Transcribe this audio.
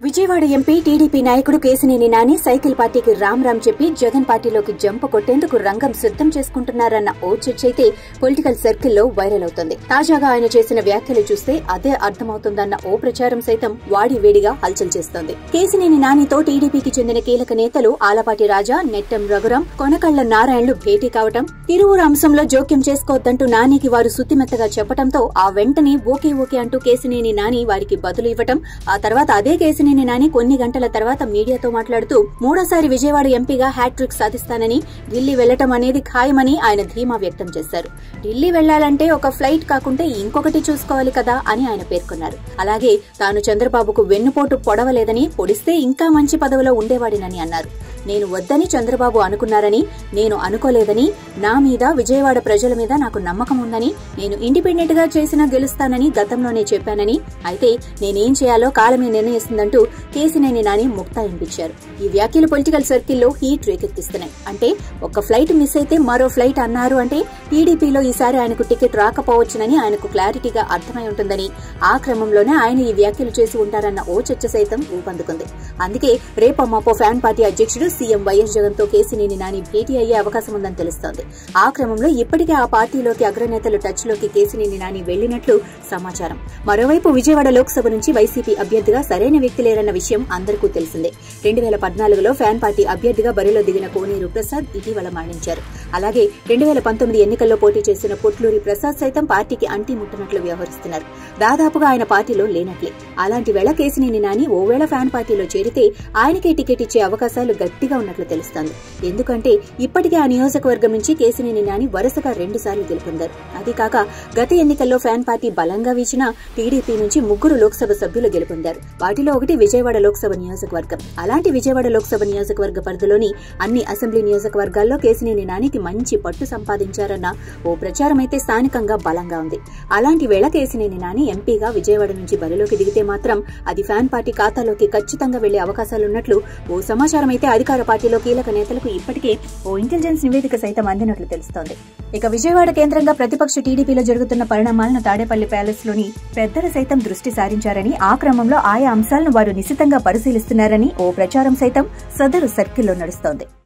Vijayawada MP TDP నాయకుడు Kesineni Nani cycle పార్టీకి రామ్ రామ్ చెప్పి జగన్ పార్టీలోకి జంప కొట్టేందుకు రంగం సిద్దం చేసుకుంటున్నారన్న ఓ చర్చ అయితే పొలిటికల్ సర్కిల్లో వైరల్ అవుతోంది తాజాగా ఆయన చేసిన వ్యాఖ్యలు చూస్తే అదే అర్థమవుతుందన్న ఓ ప్రచారం సైతం వాడి వేడిగా హల్చల్ చేస్తోంది కేసినేని నానితో టీడీపీకి చెందిన కీలక నేతలు ఆలపాటి రాజా నెట్టం రఘురాం కొనకళ్ల నారాయణలు భేటీ కావటం తిరువురు అంశంలో జోక్యం చేసుకోవద్దంటూ నానికి వారు సుత్తిమెత్తగా చెప్పడంతో ఆ వెంటనే ఓకే ఓకే అంటూ కేసినేని నాని వారికి బదులు ఇవ్వటం ఆ తర్వాత అదే కేసినేని నాని కొన్ని గంటల తర్వాత మీడియాతో మాట్లాడుతూ మూడోసారి విజయవాడ ఎంపీగా హ్యాట్రిక్ సాధిస్తానని ఢిల్లీ వెళ్లటం అనేది ఖాయమని ఆయన ధీమా వ్యక్తం చేశారు ఢిల్లీ వెళ్లాలంటే ఒక ఫ్లైట్ కాకుంటే ఇంకొకటి చూసుకోవాలి కదా అని ఆయన పేర్కొన్నారు అలాగే తాను చంద్రబాబుకు వెన్నుపోటు పొడవలేదని పొడిస్తే ఇంకా మంచి పదవిలో ఉండేవాడినని అన్నారు నేను వద్దని చంద్రబాబు అనుకున్నారని నేను అనుకోలేదని నా మీద విజయవాడ ప్రజల మీద నాకు నమ్మకం ఉందని నేను ఇండిపెండెంట్ గా చేసినా గెలుస్తానని గతంలోనే చెప్పానని అయితే నేనేం చేయాలో కాలమే నిర్ణయిస్తుందంటూ కేసినేని నాని ముక్తాయింపించారు ఈ వ్యాఖ్యలు పొలిటికల్ సర్కిల్లో హీట్ రేకెత్తిస్తున్నాయి అంటే ఒక ఫ్లైట్ మిస్ అయితే మరో ఫ్లైట్ అన్నారు అంటే టీడీపీలో ఈసారి ఆయనకు టికెట్ రాకపోవచ్చునని ఆయనకు క్లారిటీగా అర్థమై ఉంటుందని ఆ క్రమంలోనే ఆయన ఈ వ్యాఖ్యలు చేసి ఉంటారన్న ఓ చర్చ సైతం ఊపందుకుంది అందుకే రేపమ్మాపో ఫ్యాన్ పార్టీ అధ్యక్షుడు సీఎం వైఎస్ జగన్ తో కేసినేని నాని భేటీ అయ్యే అవకాశం ఉందని తెలుస్తోంది ఆ క్రమంలో ఇప్పటికే ఆ పార్టీలోకి అగ్రనేతలు టచ్ లోకి కేసినేని నాని వెళ్లినట్లు సమాచారం మరోవైపు విజయవాడ లోక్సభ నుంచి వైసీపీ అభ్యర్థిగా సరైన వ్యక్తి లేరన్న విషయం అందరికీ తెలిసిందే రెండు వేల పద్నాలుగులో ఫ్యాన్ పార్టీ అభ్యర్థిగా బరిలో దిగిన కోనేరు ప్రసాద్ ఇటీవల మరణించారు అలాగే రెండు వేల పంతొమ్మిది ఎన్నికల్లో పోటీ చేసిన పొట్లూరి ప్రసాద్ సైతం పార్టీకి అంటి ముట్టనట్లు వ్యవహరిస్తున్నారు దాదాపుగా ఆయన పార్టీలో లేనట్లే అలాంటి వేళ కేసినేని నాని ఓ వేళ ఫ్యాన్ పార్టీలో చేరితే ఆయనకే టికెట్ ఇచ్చే అవకాశాలు గట్టిగా ఉన్నట్లు తెలుస్తోంది ఎందుకంటే ఇప్పటికే ఆ నియోజకవర్గం నుంచి కేసినేని నాని వరుసగా రెండు సార్లు గెలుపొందారు అది కాక గత ఎన్నికల్లో ఫ్యాన్ పార్టీ బలంగా వీచినా టీడీపీ నుంచి ముగ్గురు లోక్సభ సభ్యులు గెలుపొందారు వాటిలో ఒకటి విజయవాడ లోక్సభ నియోజకవర్గం అలాంటి విజయవాడ లోక్సభ నియోజకవర్గ పరిధిలోని అన్ని అసెంబ్లీ నియోజకవర్గాల్లో కేసినేని నానికి మంచి పట్టు సంపాదించారన్న ఓ ప్రచారం అయితే స్థానికంగా బలంగా ఉంది అలాంటి వేళ కేసినేని నాని ఎంపీగా విజయవాడ నుంచి బరిలోకి దిగితే మాత్రం అది ఫ్యాన్ పార్టీ ఖాతాలోకి ఖచ్చితంగా వెళ్లే అవకాశాలున్నట్లు ఓ సమాచారం అయితే అధికార పార్టీలో కీలక నేతలకు ఇప్పటికే ఓ ఇంటెలిజెన్స్ నివేదిక సైతం అందినట్లు తెలుస్తోంది ఇక విజయవాడ కేంద్రంగా ప్రతిపక్ష టీడీపీలో జరుగుతున్న పరిణామాలను తాడేపల్లి ప్యాలెస్ లోని పెద్దలు సైతం దృష్టి సారించారని ఆ క్రమంలో ఆయా అంశాలను వారు నిశితంగా పరిశీలిస్తున్నారని ఓ ప్రచారం సైతం సదరు సర్కిల్లో నడుస్తోంది